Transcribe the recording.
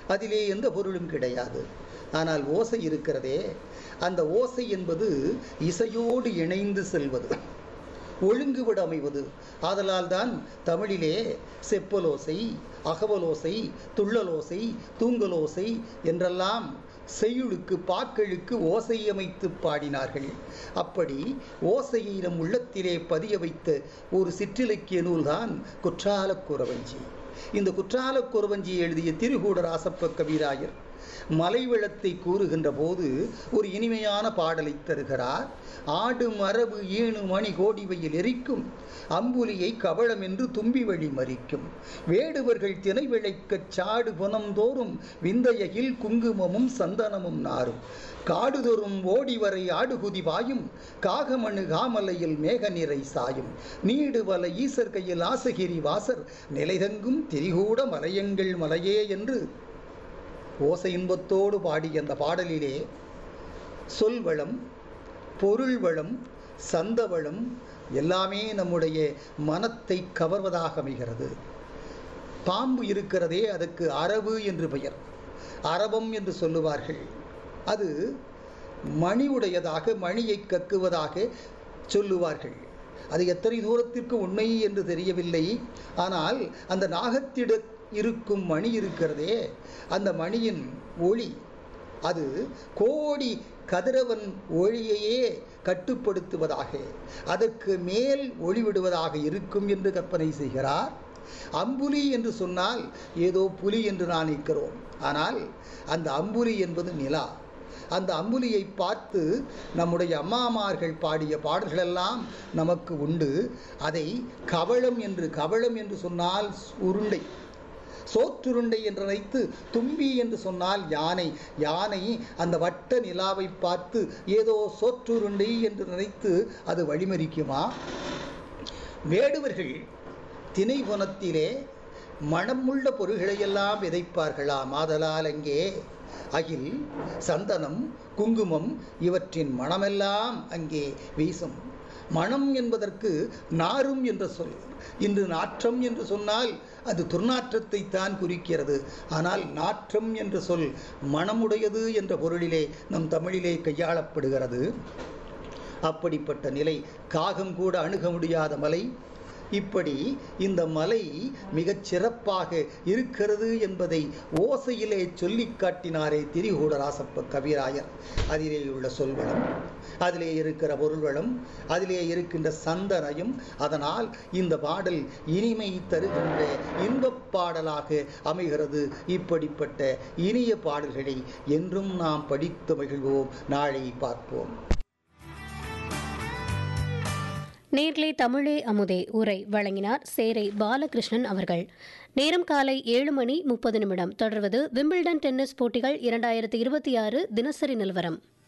அதிலே எந்த பொருளும் கிடையாது ஆனால் ஓசை இருக்கிறதே அந்த ஓசை என்பது இசையோடு இணைந்து செல்வது ஒழுங்குபட அமைவது ஆதலால் தான் தமிழிலே செப்பலோசை அகவலோசை துள்ளலோசை தூங்கலோசை என்றெல்லாம் செய்யுளுக்கு பாக்களுக்கு ஓசை அமைத்து பாடினார்கள் அப்படி ஓசையை நம் உள்ளத்திலே பதிய வைத்த ஒரு சிற்றிலக்கிய நூல்தான் குற்றாலக் குறவஞ்சி இந்த குற்றாலக் குறவஞ்சி எழுதிய திருகூட ராசப்ப கவிராயர் மலைவளத்தை கூறுகின்ற போது ஒரு இனிமையான பாடலை தருகிறார் ஆடு மரபு ஈணு மணி கோடிவையில் எரிக்கும் அம்புலியை கவளம் என்று தும்பி வழி மறிக்கும் வேடுவர்கள் தினை விளைக்கச் சாடு புனம்தோறும் விந்தையில் குங்குமமும் சந்தனமும் நாரும் காடுதொறும் ஓடிவரை ஆடுகுதி பாயும் காகமணு காமலையில் மேக நிறை சாயும் நீடு வல ஈசர் கையில் ஆசகிரி வாசர் நிலைதங்கும் திரிகூட மலையங்கள் மலையே என்று ஓசை இன்பத்தோடு பாடிய அந்த பாடலிலே சொல்வளம் பொருள் வளம் சந்த வளம் எல்லாமே நம்முடைய மனத்தை கவர்வதாக அமைகிறது பாம்பு இருக்கிறதே அதற்கு அரவு என்று பெயர் அரவம் என்று சொல்லுவார்கள் அது மணி உடையதாக மணியை கக்குவதாக சொல்லுவார்கள் அது எத்தனை தூரத்திற்கு உண்மை என்று தெரியவில்லை ஆனால் அந்த நாகத்திட இருக்கும் மணி இருக்கிறதே அந்த மணியின் ஒளி அது கோடி கதிரவன் ஒளியையே கட்டுப்படுத்துவதாக அதற்கு மேல் ஒளிவிடுவதாக இருக்கும் என்று கற்பனை செய்கிறார் அம்புலி என்று சொன்னால் ஏதோ புலி என்று நான் நிற்கிறோம் ஆனால் அந்த அம்புலி என்பது நிலா அந்த அம்புலியை பார்த்து நம்முடைய அம்மாமார்கள் பாடிய பாடல்களெல்லாம் நமக்கு உண்டு அதை கவளம் என்று கவளம் என்று சொன்னால் உருண்டை சோற்றுருண்டை என்று நினைத்து தும்பி என்று சொன்னால் யானை யானை அந்த வட்ட நிலாவை பார்த்து ஏதோ சோற்றுருண்டை என்று நினைத்து அது வழிமறிக்குமா வேடுவர்கள் திணைவனத்திலே மனமுள்ள பொருள்களையெல்லாம் விதைப்பார்களாம் ஆதலால் அங்கே அகில் சந்தனம் குங்குமம் இவற்றின் மனமெல்லாம் அங்கே வீசும் மனம் என்பதற்கு நாரும் என்ற சொல் இன்று நாற்றம் என்று சொன்னால் அது துர்நாற்றத்தை தான் குறிக்கிறது ஆனால் நாற்றம் என்ற சொல் மனமுடையது என்ற பொருளிலே நம் தமிழிலே கையாளப்படுகிறது அப்படிப்பட்ட நிலை காகம் கூட அணுக முடியாத மலை இப்படி இந்த மலை மிகச் சிறப்பாக இருக்கிறது என்பதை ஓசையிலே சொல்லி காட்டினாரே திரிகூட ராசப்ப கவிராயர் அதிலே உள்ள சொல்வளம் அதிலே இருக்கிற பொருள்வளம் அதிலே இருக்கின்ற சந்தனையும் அதனால் இந்த பாடல் இனிமை தருகின்ற இன்பப் பாடலாக அமைகிறது இப்படிப்பட்ட இனிய பாடல்களை என்றும் நாம் படித்து மகிழ்வோம் நாளை பார்ப்போம் நேர்லே தமிழே அமுதே உரை வழங்கினார் சேரை பாலகிருஷ்ணன் அவர்கள் நேரம் காலை ஏழு மணி முப்பது நிமிடம் தொடர்வது விம்பிள்டன் டென்னிஸ் போட்டிகள் இரண்டாயிரத்தி இருபத்தி ஆறு தினசரி நிலவரம்